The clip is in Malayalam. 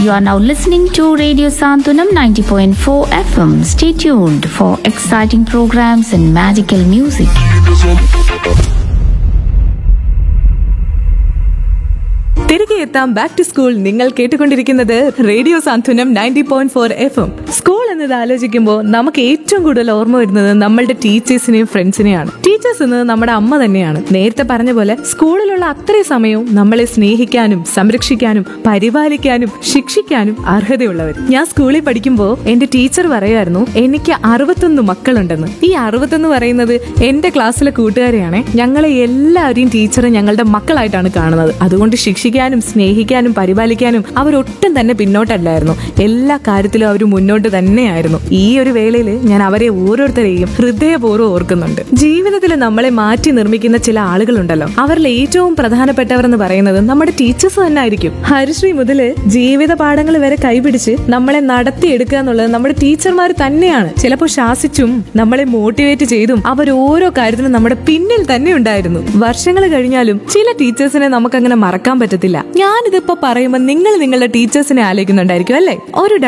You are now listening to Radio Santunam 90.4 FM. Stay tuned for exciting programs and magical music. തിരികെ എത്താം ബാക്ക് ടു സ്കൂൾ നിങ്ങൾ കേട്ടുകൊണ്ടിരിക്കുന്നത് radio Santhwanam ninety point four F M school എന്നത് ആലോചിക്കുമ്പോൾ നമുക്ക് ഏറ്റവും കൂടുതൽ ഓർമ്മ വരുന്നത് നമ്മളുടെ ടീച്ചേഴ്സിനെയും ഫ്രണ്ട്സിനെയാണ് ടീച്ചേഴ്സ് എന്നത് നമ്മുടെ അമ്മ തന്നെയാണ് നേരത്തെ പറഞ്ഞ പോലെ സ്കൂളിലുള്ള അത്രയും സമയവും നമ്മളെ സ്നേഹിക്കാനും സംരക്ഷിക്കാനും പരിപാലിക്കാനും ശിക്ഷിക്കാനും അർഹതയുള്ളവർ ഞാൻ സ്കൂളിൽ പഠിക്കുമ്പോൾ എന്റെ ടീച്ചർ പറയുമായിരുന്നു എനിക്ക് അറുപത്തൊന്ന് മക്കളുണ്ടെന്ന് ഈ അറുപത്തൊന്ന് പറയുന്നത് എന്റെ ക്ലാസ്സിലെ കൂട്ടുകാരെയാണ് ഞങ്ങളെ എല്ലാവരെയും ടീച്ചർ ഞങ്ങളുടെ മക്കളായിട്ടാണ് കാണുന്നത് അതുകൊണ്ട് ശിക്ഷിക്കാനും സ്നേഹിക്കാനും പരിപാലിക്കാനും അവരൊട്ടും തന്നെ പിന്നോട്ടല്ലായിരുന്നു എല്ലാ കാര്യത്തിലും അവർ മുന്നോട്ട് തന്നെയായിരുന്നു ഈ ഒരു വേളയിൽ ഞാൻ അവരെ ഓരോരുത്തരെയും ഹൃദയപൂർവ്വം ഓർക്കുന്നുണ്ട് ജീവിതത്തിൽ നമ്മളെ മാറ്റി നിർമ്മിക്കുന്ന ചില ആളുകളുണ്ടല്ലോ അവരിൽ ഏറ്റവും പ്രധാനപ്പെട്ടവർ എന്ന് പറയുന്നത് നമ്മുടെ ടീച്ചേഴ്സ് തന്നെ ആയിരിക്കും ഹരിശ്രീ മുതല് ജീവിത പാഠങ്ങൾ വരെ കൈപിടിച്ച് നമ്മളെ നടത്തിയെടുക്കുക എന്നുള്ളത് നമ്മുടെ ടീച്ചർമാർ തന്നെയാണ് ചിലപ്പോൾ ശാസിച്ചും നമ്മളെ മോട്ടിവേറ്റ് ചെയ്തും അവർ ഓരോ കാര്യത്തിനും നമ്മുടെ പിന്നിൽ തന്നെ ഉണ്ടായിരുന്നു വർഷങ്ങൾ കഴിഞ്ഞാലും ചില ടീച്ചേഴ്സിനെ നമുക്ക് അങ്ങനെ മറക്കാൻ പറ്റത്തില്ല ഞാനിതിപ്പോ പറയുമ്പോൾ നിങ്ങൾ നിങ്ങളുടെ ടീച്ചേഴ്സിനെ ആലോചിക്കുന്നുണ്ടായിരിക്കും അല്ലേ ഒരു